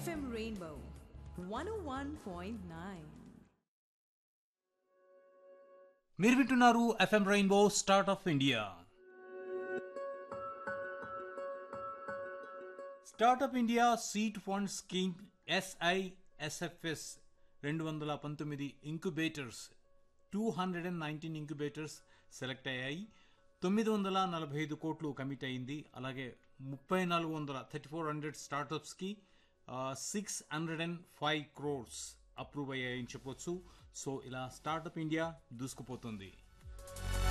FM Rainbow 101.9. మీరు వింటున్నారు FM rainbow start of India startup India seed fund scheme SISFS రెండు వందల పంతొమ్మిది incubators two hundred and nineteen incubators select అయ్యాయి తొమ్మిది వందల నలభై ఐదు కోట్లు కమిట్ అయింది అలాగే ముప్పై నాలుగు వందల థర్టీ ఫోర్ హండ్రెడ్ స్టార్టప్స్కి six hundred and five crores approve అయ్యాయని చెప్పొచ్చు సో ఇలా స్టార్టప్ ఇండియా దూసుకుపోతుంది